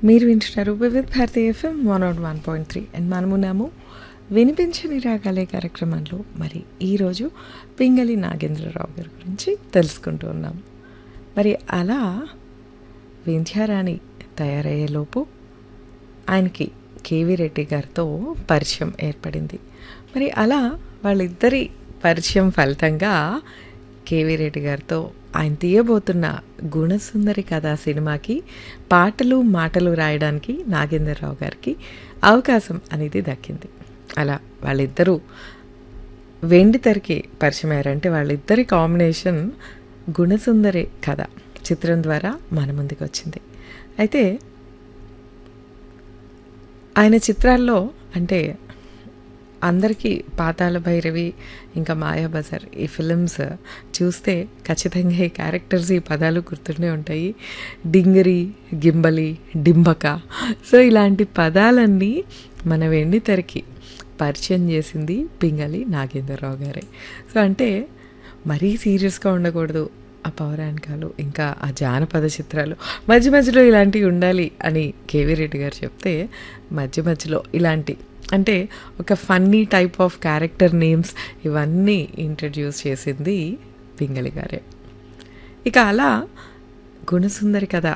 మీరు వింటున్నారు Vividh Bharati FM one naught one point three and మనమున్నాము వినిపించని రాగాలే కార్యక్రమంలో మరి ఈరోజు పింగళి నాగేంద్రరావు గారి గురించి తెలుసుకుంటూ ఉన్నాం మరి అలా వింధ్యారాణి తయారయ్యేలోపు ఆయనకి కేవీ రెడ్డి గారితో పరిచయం ఏర్పడింది మరి అలా వాళ్ళిద్దరి పరిచయం ఫలితంగా కేవీ రెడ్డి గారితో ఆయన తీయబోతున్న గుణసుందరి కథ సినిమాకి పాటలు మాటలు రాయడానికి నాగేంద్రరావు గారికి అవకాశం అనేది దక్కింది అలా వాళ్ళిద్దరూ వెండి తెరకి పరిచయం అయ్యారంటే వాళ్ళిద్దరి కాంబినేషన్ గుణసుందరి కథ చిత్రం ద్వారా మన ముందుకు వచ్చింది అయితే ఆయన చిత్రాల్లో అంటే అందరికీ పాతాళ భైరవి ఇంకా మాయాబజార్ ఈ ఫిలిమ్స్ చూస్తే ఖచ్చితంగా ఈ క్యారెక్టర్స్ ఈ పదాలు గుర్తుండే ఉంటాయి డింగరి గింబలి డింబక సో ఇలాంటి పదాలన్నీ మన వెండి తెరకి పరిచయం చేసింది పింగళి నాగేంద్రరావు గారే సో అంటే మరీ సీరియస్గా ఉండకూడదు ఆ పౌరాణికాలు ఇంకా ఆ జానపద చిత్రాలు మధ్య మధ్యలో ఇలాంటివి ఉండాలి అని కేవీ రెడ్డి గారు చెప్తే మధ్య మధ్యలో ఇలాంటి అంటే ఒక funny type of character names ఇవన్నీ ఇంట్రడ్యూస్ చేసింది పింగళి గారే ఇక అలా గుణసుందరి కథ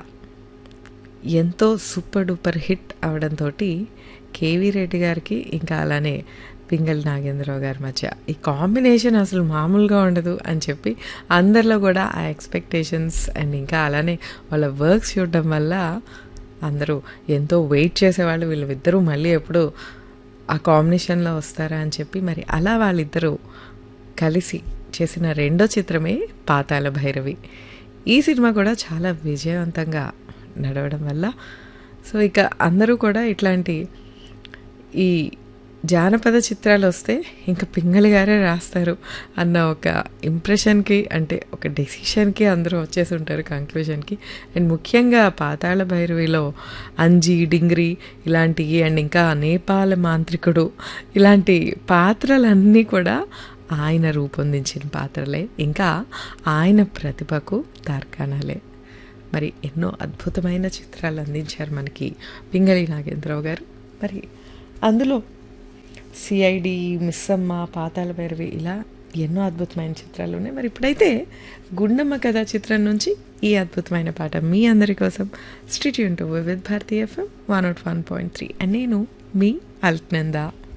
ఎంతో సూపర్ డూపర్ హిట్ అవడంతో కేవీ రెడ్డి గారికి ఇంకా అలానే పింగళి నాగేంద్రరావు గారి మధ్య ఈ కాంబినేషన్ అసలు మామూలుగా ఉండదు అని చెప్పి అందరిలో కూడా ఆ ఎక్స్పెక్టేషన్స్ అండ్ ఇంకా అలానే వాళ్ళ వర్క్స్ చూడడం వల్ల అందరూ ఎంతో వెయిట్ చేసేవాళ్ళు వీళ్ళిద్దరూ మళ్ళీ ఎప్పుడు ఆ కాంబినేషన్లో వస్తారా అని చెప్పి మరి అలా వాళ్ళిద్దరూ కలిసి చేసిన రెండో చిత్రమే పాతాల భైరవి ఈ సినిమా కూడా చాలా విజయవంతంగా నడవడం వల్ల సో ఇక అందరూ కూడా ఇట్లాంటి ఈ జానపద చిత్రాలు వస్తే ఇంకా పింగళి గారే రాస్తారు అన్న ఒక ఇంప్రెషన్కి అంటే ఒక డెసిషన్కి అందరూ వచ్చేసి ఉంటారు కంక్లూషన్కి అండ్ ముఖ్యంగా పాతాళ భైరవిలో అంజి డింగ్రి ఇలాంటివి అండ్ ఇంకా నేపాల మాంత్రికుడు ఇలాంటి పాత్రలన్నీ కూడా ఆయన రూపొందించిన పాత్రలే ఇంకా ఆయన ప్రతిభకు తార్కాణాలే మరి ఎన్నో అద్భుతమైన చిత్రాలు అందించారు మనకి పింగళి నాగేంద్రరావు గారు మరి అందులో సిఐడి మిస్సమ్మ పాతాల భైరవి ఇలా ఎన్నో అద్భుతమైన చిత్రాలు ఉన్నాయి మరి ఇప్పుడైతే గుండమ్మ కథ చిత్రం నుంచి ఈ అద్భుతమైన పాట మీ అందరి కోసం street tune to with Bharati FM one naught one point three and నేను మీ అల్క్నందా